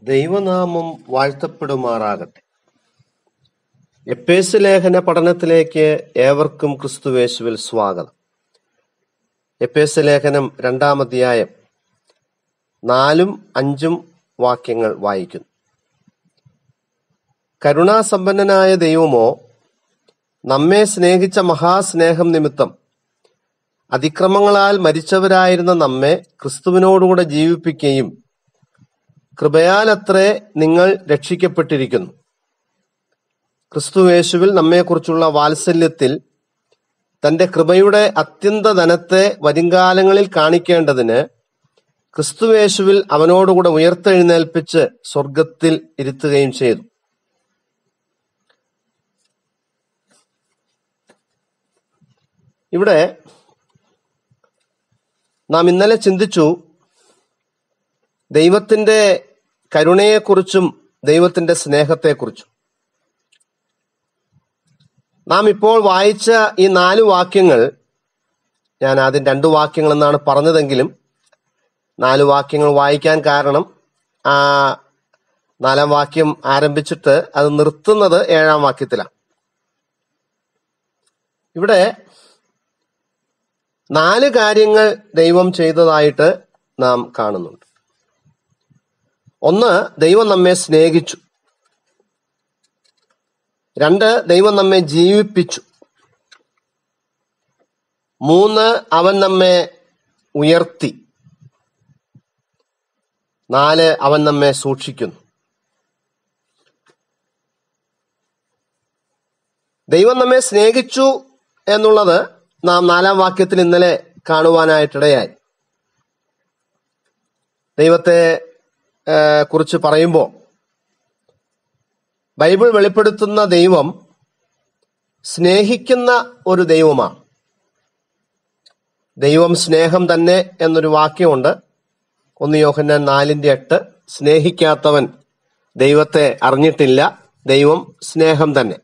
ദൈവനാമം വാഴ്ത്തപ്പെടുമാറാകട്ടെ എപ്പേസ് ലേഖന പഠനത്തിലേക്ക് ഏവർക്കും ക്രിസ്തുവേശുവിൽ സ്വാഗതം എപ്പേസ് ലേഖനം രണ്ടാം അധ്യായം നാലും അഞ്ചും വാക്യങ്ങൾ വായിക്കുന്നു കരുണാസമ്പന്നനായ ദൈവമോ നമ്മെ സ്നേഹിച്ച മഹാസ്നേഹം നിമിത്തം അതിക്രമങ്ങളാൽ മരിച്ചവരായിരുന്ന നമ്മെ ക്രിസ്തുവിനോടുകൂടെ ജീവിപ്പിക്കുകയും കൃപയാലത്രേ നിങ്ങൾ രക്ഷിക്കപ്പെട്ടിരിക്കുന്നു ക്രിസ്തുവേശുവിൽ നമ്മെക്കുറിച്ചുള്ള വാത്സല്യത്തിൽ തന്റെ കൃപയുടെ അത്യന്ത ധനത്തെ വരുംകാലങ്ങളിൽ കാണിക്കേണ്ടതിന് ക്രിസ്തുവേശുവിൽ അവനോടുകൂടെ ഉയർത്തെഴുന്നേൽപ്പിച്ച് സ്വർഗത്തിൽ ഇരുത്തുകയും ചെയ്തു ഇവിടെ നാം ഇന്നലെ ചിന്തിച്ചു ദൈവത്തിന്റെ കരുണയെക്കുറിച്ചും ദൈവത്തിന്റെ സ്നേഹത്തെക്കുറിച്ചും നാം ഇപ്പോൾ വായിച്ച ഈ നാല് വാക്യങ്ങൾ ഞാൻ ആദ്യം രണ്ട് വാക്യങ്ങൾ എന്നാണ് പറഞ്ഞതെങ്കിലും നാല് വാക്യങ്ങൾ വായിക്കാൻ കാരണം ആ നാലാം വാക്യം ആരംഭിച്ചിട്ട് അത് നിർത്തുന്നത് ഏഴാം വാക്യത്തിലാണ് ഇവിടെ നാല് കാര്യങ്ങൾ ദൈവം ചെയ്തതായിട്ട് നാം കാണുന്നുണ്ട് ഒന്ന് ദൈവം നമ്മെ സ്നേഹിച്ചു രണ്ട് ദൈവം നമ്മെ ജീവിപ്പിച്ചു മൂന്ന് അവൻ നമ്മെ ഉയർത്തി നാല് അവൻ നമ്മെ സൂക്ഷിക്കുന്നു ദൈവം നമ്മെ സ്നേഹിച്ചു എന്നുള്ളത് നാം നാലാം വാക്യത്തിൽ ഇന്നലെ കാണുവാനായിട്ടിടയായി ദൈവത്തെ ഏഹ്, കുറിച്ച് പറയുമ്പോൾ ബൈബിൾ വെളിപ്പെടുത്തുന്ന ദൈവം സ്നേഹിക്കുന്ന ഒരു ദൈവമാണ് ദൈവം സ്നേഹം തന്നെ എന്നൊരു വാക്യമുണ്ട് ഒന്ന് യോഹന്നാൻ നാലിന്റെ എട്ട് സ്നേഹിക്കാത്തവൻ ദൈവത്തെ അറിഞ്ഞിട്ടില്ല ദൈവം സ്നേഹം തന്നെ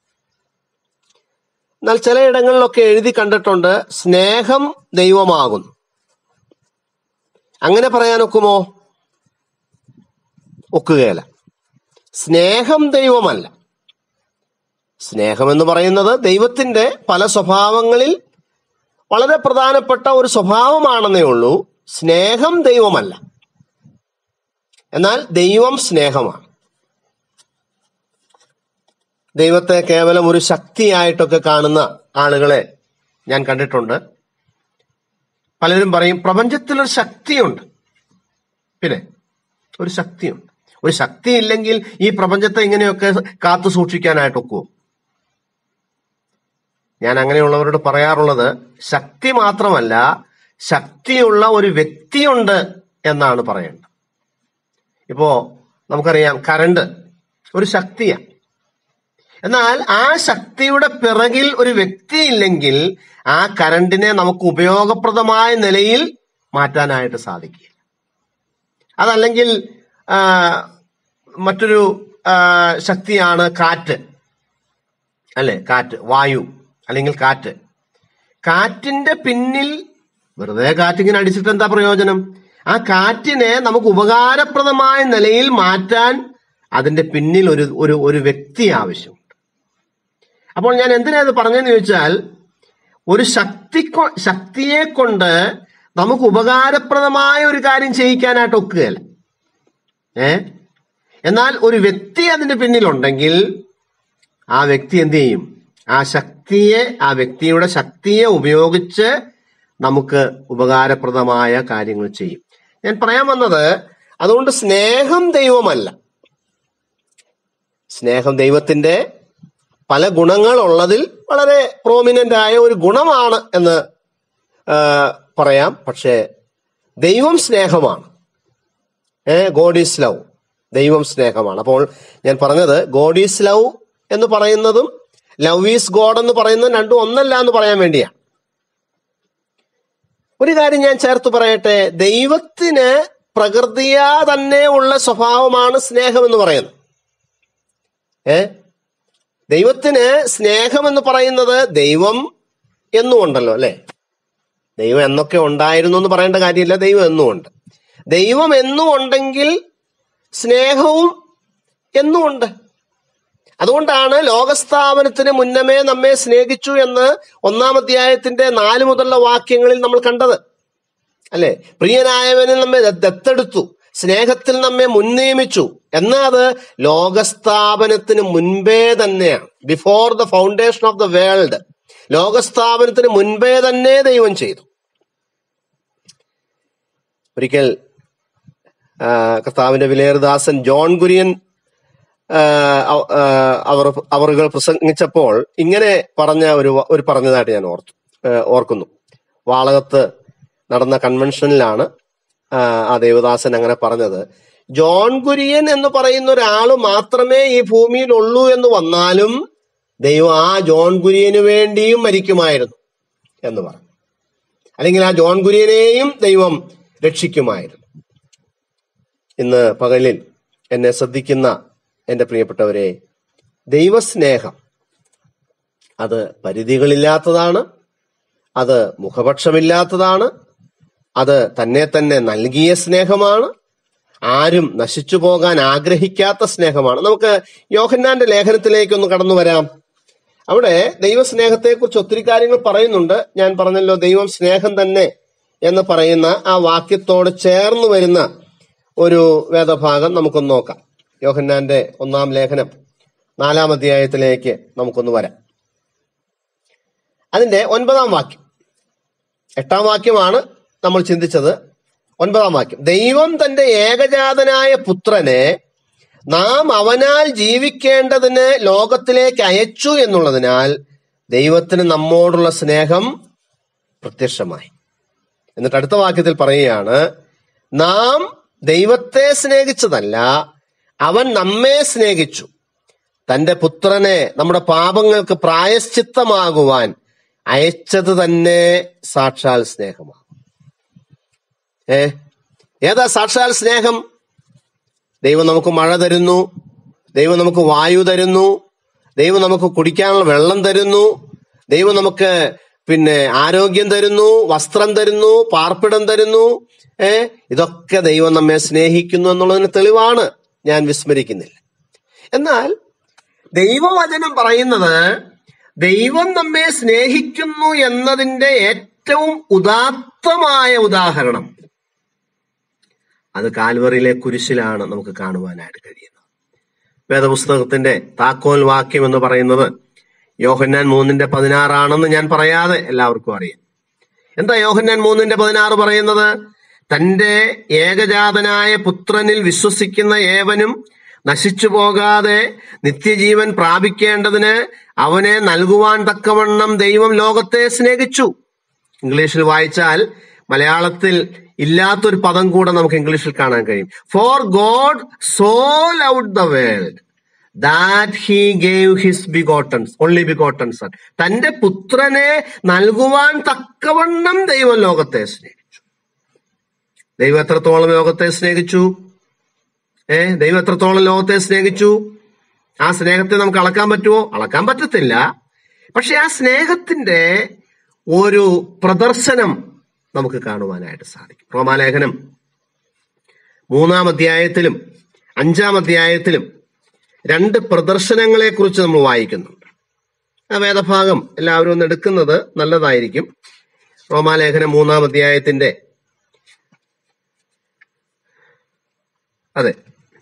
എന്നാൽ ചിലയിടങ്ങളിലൊക്കെ എഴുതി കണ്ടിട്ടുണ്ട് സ്നേഹം ദൈവമാകുന്നു അങ്ങനെ പറയാനൊക്കുമോ ഒക്കുകയില്ല സ്നേഹം ദൈവമല്ല സ്നേഹം എന്ന് പറയുന്നത് ദൈവത്തിന്റെ പല സ്വഭാവങ്ങളിൽ വളരെ പ്രധാനപ്പെട്ട ഒരു സ്വഭാവമാണെന്നേ ഉള്ളൂ സ്നേഹം ദൈവമല്ല എന്നാൽ ദൈവം സ്നേഹമാണ് ദൈവത്തെ കേവലം ഒരു ശക്തിയായിട്ടൊക്കെ കാണുന്ന ആളുകളെ ഞാൻ കണ്ടിട്ടുണ്ട് പലരും പറയും പ്രപഞ്ചത്തിലൊരു ശക്തിയുണ്ട് പിന്നെ ഒരു ശക്തിയുണ്ട് ഒരു ശക്തി ഇല്ലെങ്കിൽ ഈ പ്രപഞ്ചത്തെ ഇങ്ങനെയൊക്കെ കാത്തു സൂക്ഷിക്കാനായിട്ടൊക്കുവോ ഞാൻ അങ്ങനെയുള്ളവരോട് പറയാറുള്ളത് ശക്തി മാത്രമല്ല ശക്തിയുള്ള ഒരു വ്യക്തിയുണ്ട് എന്നാണ് പറയേണ്ടത് ഇപ്പോ നമുക്കറിയാം കറണ്ട് ഒരു ശക്തിയാണ് എന്നാൽ ആ ശക്തിയുടെ പിറകിൽ ഒരു വ്യക്തി ഇല്ലെങ്കിൽ ആ കറണ്ടിനെ നമുക്ക് ഉപയോഗപ്രദമായ നിലയിൽ മാറ്റാനായിട്ട് സാധിക്കില്ല അതല്ലെങ്കിൽ ആ, മറ്റൊരു ആ, ശക്തിയാണ് കാറ്റ് അല്ലെ കാറ്റ് വായു അല്ലെങ്കിൽ കാറ്റ് കാറ്റിന്റെ പിന്നിൽ വെറുതെ കാറ്റിങ്ങനെ അടിച്ചിട്ട് എന്താ പ്രയോജനം ആ കാറ്റിനെ നമുക്ക് ഉപകാരപ്രദമായ നിലയിൽ മാറ്റാൻ അതിന്റെ പിന്നിൽ ഒരു ഒരു ഒരു വ്യക്തി ആവശ്യമുണ്ട് അപ്പോൾ ഞാൻ എന്തിനാ ഇത് പറഞ്ഞതെന്ന് ചോദിച്ചാൽ ഒരു ശക്തി കൊ- ശക്തിയെ കൊണ്ട് നമുക്ക് ഉപകാരപ്രദമായ ഒരു കാര്യം ചെയ്യിക്കാനായിട്ട് ഒക്കുകയില്ല ഏ എന്നാൽ ഒരു വ്യക്തി അതിന്റെ പിന്നിലുണ്ടെങ്കിൽ ആ വ്യക്തി എന്ത് ചെയ്യും ആ ശക്തിയെ ആ വ്യക്തിയുടെ ശക്തിയെ ഉപയോഗിച്ച് നമുക്ക് ഉപകാരപ്രദമായ കാര്യങ്ങൾ ചെയ്യും ഞാൻ പറയാൻ വന്നത് അതുകൊണ്ട് സ്നേഹം ദൈവമല്ല സ്നേഹം ദൈവത്തിന്റെ പല ഗുണങ്ങളുള്ളതിൽ വളരെ പ്രോമിനന്റ് ആയ ഒരു ഗുണമാണ് എന്ന് ആ, പറയാം പക്ഷേ ദൈവം സ്നേഹമാണ് ഏ ഗോഡ് ഈസ് ലവ് ദൈവം സ്നേഹമാണ് അപ്പോൾ ഞാൻ പറഞ്ഞത് ഗോഡ് ഈസ് ലവ് എന്ന് പറയുന്നതും ലവ് ഈസ് ഗോഡ് എന്ന് പറയുന്നതും രണ്ടും ഒന്നല്ല എന്ന് പറയാൻ വേണ്ടിയാണ് ഒരു കാര്യം ഞാൻ ചേർത്ത് പറയട്ടെ ദൈവത്തിന് പ്രകൃതിയാ തന്നെ ഉള്ള സ്വഭാവമാണ് സ്നേഹം എന്ന് പറയുന്നത് ഏ ദൈവത്തിന് സ്നേഹം എന്ന് പറയുന്നത് ദൈവം എന്നും ഉണ്ടല്ലോ അല്ലെ ദൈവം എന്നൊക്കെ ഉണ്ടായിരുന്നു എന്ന് പറയേണ്ട കാര്യമില്ല ദൈവം എന്നും ഉണ്ട് ദൈവം എന്നും ഉണ്ടെങ്കിൽ സ്നേഹവും എന്നുമുണ്ട് അതുകൊണ്ടാണ് ലോകസ്ഥാപനത്തിന് മുന്നമേ നമ്മെ സ്നേഹിച്ചു എന്ന് ഒന്നാം അധ്യായത്തിന്റെ നാല് മുതലുള്ള വാക്യങ്ങളിൽ നമ്മൾ കണ്ടത് അല്ലെ പ്രിയനായവനെ നമ്മെ ദ- ദത്തെടുത്തു സ്നേഹത്തിൽ നമ്മെ മുൻനിയമിച്ചു എന്നാൽ അത് ലോകസ്ഥാപനത്തിന് മുൻപേ തന്നെയാണ് before the foundation of the world ലോകസ്ഥാപനത്തിന് മുൻപേ തന്നെ ദൈവം ചെയ്തു ഒരിക്കൽ ആ, കർത്താവിന്റെ വിലയേറുദാസൻ ജോൺ കുര്യൻ ആ, അവ- ആ, അവർ അവറുകൾ പ്രസംഗിച്ചപ്പോൾ ഇങ്ങനെ പറഞ്ഞ ഒരു വ- ഒരു പറഞ്ഞതായിട്ട് ഞാൻ ഓർത്തു ആ, ഓർക്കുന്നു വാളകത്ത് നടന്ന കൺവെൻഷനിലാണ് ആ, ആ ദേവദാസൻ അങ്ങനെ പറഞ്ഞത് ജോൺ കുര്യൻ എന്ന് പറയുന്ന ഒരാൾ മാത്രമേ ഈ ഭൂമിയിൽ ഉള്ളൂ എന്ന് വന്നാലും ദൈവം ആ ജോൺ കുര്യന് വേണ്ടിയും മരിക്കുമായിരുന്നു എന്ന് പറഞ്ഞു അല്ലെങ്കിൽ ആ ജോൺ കുര്യനെയും ദൈവം രക്ഷിക്കുമായിരുന്നു ഇന്ന് പകലിൽ എന്നെ ശ്രദ്ധിക്കുന്ന എൻ്റെ പ്രിയപ്പെട്ടവരെ ദൈവസ്നേഹം അത് പരിധികളില്ലാത്തതാണ് അത് മുഖപക്ഷമില്ലാത്തതാണ് അത് തന്നെ തന്നെ നൽകിയ സ്നേഹമാണ് ആരും നശിച്ചു പോകാൻ ആഗ്രഹിക്കാത്ത സ്നേഹമാണ് നമുക്ക് യോഹന്നാന്റെ ലേഖനത്തിലേക്ക് ഒന്ന് കടന്നു വരാം അവിടെ ദൈവസ്നേഹത്തെക്കുറിച്ച് ഒത്തിരി കാര്യങ്ങൾ പറയുന്നുണ്ട് ഞാൻ പറഞ്ഞല്ലോ ദൈവം സ്നേഹം തന്നെ എന്ന് പറയുന്ന ആ വാക്യത്തോട് ചേർന്ന് വരുന്ന ഒരു വേദഭാഗം നമുക്കൊന്ന് നോക്കാം യോഹന്നാന്റെ ഒന്നാം ലേഖനം നാലാം അധ്യായത്തിലേക്ക് നമുക്കൊന്ന് വരാം അതിന്റെ ഒൻപതാം വാക്യം എട്ടാം വാക്യമാണ് നമ്മൾ ചിന്തിച്ചത് ഒൻപതാം വാക്യം ദൈവം തന്റെ ഏകജാതനായ പുത്രനെ നാം അവനാൽ ജീവിക്കേണ്ടതിന് ലോകത്തിലേക്ക് അയച്ചു എന്നുള്ളതിനാൽ ദൈവത്തിന് നമ്മോടുള്ള സ്നേഹം പ്രത്യക്ഷമായി എന്നിട്ട് അടുത്ത വാക്യത്തിൽ പറയുകയാണ് നാം ദൈവത്തെ സ്നേഹിച്ചതല്ല അവൻ നമ്മെ സ്നേഹിച്ചു തന്റെ പുത്രനെ നമ്മുടെ പാപങ്ങൾക്ക് പ്രായശ്ചിത്തമാകുവാൻ അയച്ചത് തന്നെ സാക്ഷാൽ സ്നേഹമാണ് ഏ ഏതാ സാക്ഷാൽ സ്നേഹം ദൈവം നമുക്ക് മഴ തരുന്നു ദൈവം നമുക്ക് വായു തരുന്നു ദൈവം നമുക്ക് കുടിക്കാനുള്ള വെള്ളം തരുന്നു ദൈവം നമുക്ക് പിന്നെ ആരോഗ്യം തരുന്നു വസ്ത്രം തരുന്നു പാർപ്പിടം തരുന്നു ഏ ഇതൊക്കെ ദൈവം നമ്മെ സ്നേഹിക്കുന്നു എന്നുള്ളതിന് തെളിവാണ് ഞാൻ വിസ്മരിക്കുന്നില്ല എന്നാൽ ദൈവവചനം പറയുന്നത് ദൈവം നമ്മെ സ്നേഹിക്കുന്നു എന്നതിന്റെ ഏറ്റവും ഉദാത്തമായ ഉദാഹരണം അത് കാൽവറിയിലെ കുരിശിലാണ് നമുക്ക് കാണുവാനായിട്ട് കഴിയുന്നത് വേദപുസ്തകത്തിന്റെ താക്കോൽ വാക്യം എന്ന് പറയുന്നത് യോഹന്നാൻ മൂന്നിന്റെ പതിനാറാണെന്ന് ഞാൻ പറയാതെ എല്ലാവർക്കും അറിയാം എന്താ യോഹന്നാൻ മൂന്നിന്റെ പതിനാറ് പറയുന്നത് തന്റെ ഏകജാതനായ പുത്രനിൽ വിശ്വസിക്കുന്ന ഏവനും നശിച്ചു പോകാതെ നിത്യജീവൻ പ്രാപിക്കേണ്ടതിന് അവനെ നൽകുവാൻ തക്കവണ്ണം ദൈവം ലോകത്തെ സ്നേഹിച്ചു ഇംഗ്ലീഷിൽ വായിച്ചാൽ മലയാളത്തിൽ ഇല്ലാത്തൊരു പദം കൂടെ നമുക്ക് ഇംഗ്ലീഷിൽ കാണാൻ കഴിയും for God so loved the world that he gave his begottens only begotten son തന്റെ പുത്രനെ നൽകുവാൻ തക്കവണ്ണം ദൈവം ലോകത്തെ സ്നേഹിച്ചു ദൈവം എത്രത്തോളം ലോകത്തെ സ്നേഹിച്ചു ഏ ദൈവം എത്രത്തോളം ലോകത്തെ സ്നേഹിച്ചു ആ സ്നേഹത്തെ നമുക്ക് അളക്കാൻ പറ്റുമോ അളക്കാൻ പറ്റത്തില്ല പക്ഷെ ആ സ്നേഹത്തിന്റെ ഒരു പ്രദർശനം നമുക്ക് കാണുവാനായിട്ട് സാധിക്കും റോമാലേഖനം മൂന്നാം അധ്യായത്തിലും അഞ്ചാം അധ്യായത്തിലും രണ്ട് പ്രദർശനങ്ങളെ കുറിച്ച് നമ്മൾ വായിക്കുന്നുണ്ട് ആ വേദഭാഗം എല്ലാവരും ഒന്ന് എടുക്കുന്നത് നല്ലതായിരിക്കും റോമാലേഖനം മൂന്നാം അധ്യായത്തിന്റെ അതെ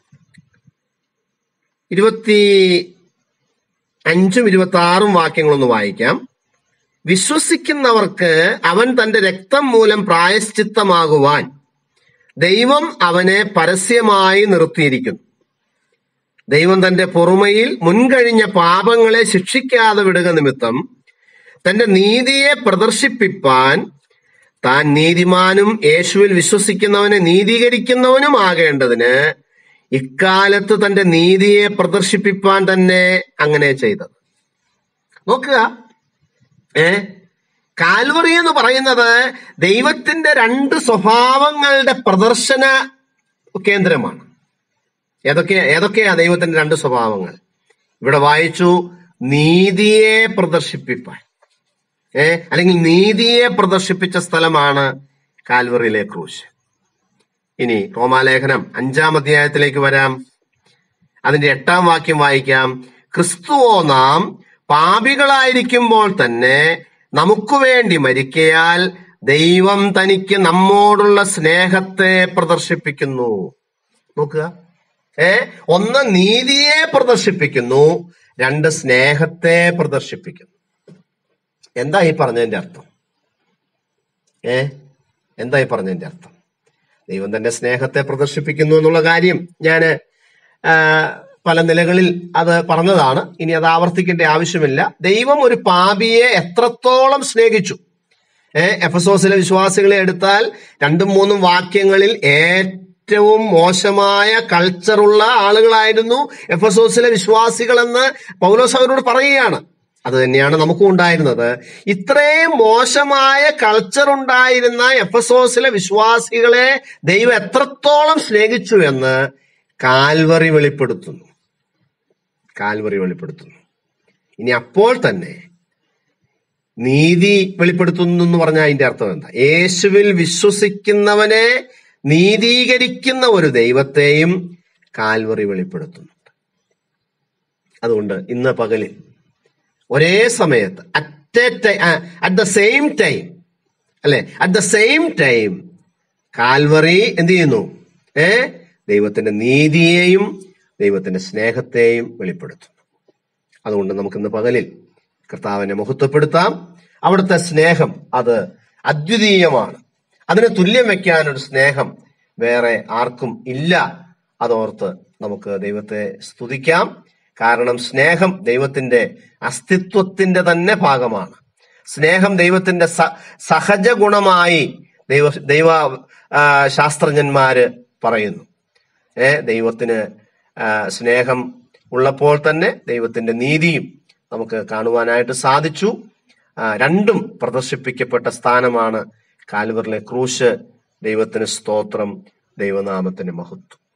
ഇരുപത്തി അഞ്ചും ഇരുപത്തി ആറും വാക്യങ്ങളൊന്ന് വായിക്കാം വിശ്വസിക്കുന്നവർക്ക് അവൻ തന്റെ രക്തം മൂലം പ്രായശ്ചിത്തമാകുവാൻ ദൈവം അവനെ പരസ്യമായി നിർത്തിയിരിക്കുന്നു ദൈവം തന്റെ പൊറുമയിൽ മുൻകഴിഞ്ഞ പാപങ്ങളെ ശിക്ഷിക്കാതെ വിടുക നിമിത്തം തന്റെ നീതിയെ പ്രദർശിപ്പിപ്പാൻ താൻ നീതിമാനും യേശുവിൽ വിശ്വസിക്കുന്നവനെ നീതീകരിക്കുന്നവനുമാകേണ്ടതിന് ഇക്കാലത്ത് തന്റെ നീതിയെ പ്രദർശിപ്പിപ്പാൻ തന്നെ അങ്ങനെ ചെയ്തത് നോക്കുക ഏ കാൽവറി എന്ന് പറയുന്നത് ദൈവത്തിന്റെ രണ്ട് സ്വഭാവങ്ങളുടെ പ്രദർശന കേന്ദ്രമാണ് ഏതൊക്കെയാ ഏതൊക്കെയാ ദൈവത്തിന്റെ രണ്ട് സ്വഭാവങ്ങൾ ഇവിടെ വായിച്ചു നീതിയെ പ്രദർശിപ്പിപ്പാൻ ഏ അല്ലെങ്കിൽ നീതിയെ പ്രദർശിപ്പിച്ച സ്ഥലമാണ് കാൽവറിയിലെ ക്രൂശ് ഇനി റോമാലേഖനം അഞ്ചാം അധ്യായത്തിലേക്ക് വരാം അതിന്റെ എട്ടാം വാക്യം വായിക്കാം ക്രിസ്തുവോ നാം പാപികളായിരിക്കുമ്പോൾ തന്നെ നമുക്ക് വേണ്ടി മരിക്കയാൽ ദൈവം തനിക്ക് നമ്മോടുള്ള സ്നേഹത്തെ പ്രദർശിപ്പിക്കുന്നു നോക്കുക ഏ ഒന്ന് നീതിയെ പ്രദർശിപ്പിക്കുന്നു രണ്ട് സ്നേഹത്തെ പ്രദർശിപ്പിക്കുന്നു എന്താ ഈ പറഞ്ഞതിന്റെ അർത്ഥം ഏ എന്താ ഈ പറഞ്ഞതിന്റെ അർത്ഥം ദൈവം തന്റെ സ്നേഹത്തെ പ്രദർശിപ്പിക്കുന്നു എന്നുള്ള കാര്യം ഞാന് ആ, പല നിലകളിൽ അത് പറഞ്ഞതാണ് ഇനി അത് ആവർത്തിക്കേണ്ട ആവശ്യമില്ല ദൈവം ഒരു പാപിയെ എത്രത്തോളം സ്നേഹിച്ചു ഏഹ് എഫസോസിലെ വിശ്വാസികളെ എടുത്താൽ രണ്ടും മൂന്നും വാക്യങ്ങളിൽ ഏറ്റവും മോശമായ കൾച്ചറുള്ള ആളുകളായിരുന്നു എഫസോസിലെ വിശ്വാസികളെന്ന് പൗലോസ് അവരോട് പറയുകയാണ് അത് തന്നെയാണ് നമുക്കും ഉണ്ടായിരുന്നത് ഇത്രയും മോശമായ കൾച്ചർ ഉണ്ടായിരുന്ന എഫസോസിലെ വിശ്വാസികളെ ദൈവം എത്രത്തോളം സ്നേഹിച്ചു എന്ന് കാൽവറി വെളിപ്പെടുത്തുന്നു കാൽവറി വെളിപ്പെടുത്തുന്നു ഇനി അപ്പോൾ തന്നെ നീതി വെളിപ്പെടുത്തുന്നു എന്ന് പറഞ്ഞാൽ അതിന്റെ അർത്ഥം എന്താ യേശുവിൽ വിശ്വസിക്കുന്നവനെ നീതീകരിക്കുന്ന ഒരു ദൈവത്തെയും കാൽവറി വെളിപ്പെടുത്തുന്നുണ്ട് അതുകൊണ്ട് ഇന്ന് പകലിൽ ഒരേ സമയത്ത് at a time at the same time അല്ലെ at the same time Calvary എന്ത് ചെയ്യുന്നു ഏ ദൈവത്തിന്റെ നീതിയെയും ദൈവത്തിന്റെ സ്നേഹത്തെയും വെളിപ്പെടുത്തുന്നു അതുകൊണ്ട് നമുക്കിന്ന് പകലിൽ കർത്താവിനെ മഹത്വപ്പെടുത്താം അവിടുത്തെ സ്നേഹം അത് അദ്വിതീയമാണ് അതിന് തുല്യം വെക്കാൻ ഒരു സ്നേഹം വേറെ ആർക്കും ഇല്ല അതോർത്ത് നമുക്ക് ദൈവത്തെ സ്തുതിക്കാം കാരണം സ്നേഹം ദൈവത്തിന്റെ അസ്തിത്വത്തിന്റെ തന്നെ ഭാഗമാണ് സ്നേഹം ദൈവത്തിന്റെ സ- സഹജ ഗുണമായി ദൈവ ദൈവ ആ, ശാസ്ത്രജ്ഞന്മാര് പറയുന്നു ഏ ദൈവത്തിന് ആ, സ്നേഹം ഉള്ളപ്പോൾ തന്നെ ദൈവത്തിന്റെ നീതിയും നമുക്ക് കാണുവാനായിട്ട് സാധിച്ചു ആ, രണ്ടും പ്രദർശിപ്പിക്കപ്പെട്ട സ്ഥാനമാണ് കാൽവറിലെ ക്രൂശ് ദൈവത്തിന് സ്തോത്രം ദൈവനാമത്തിന് മഹത്വം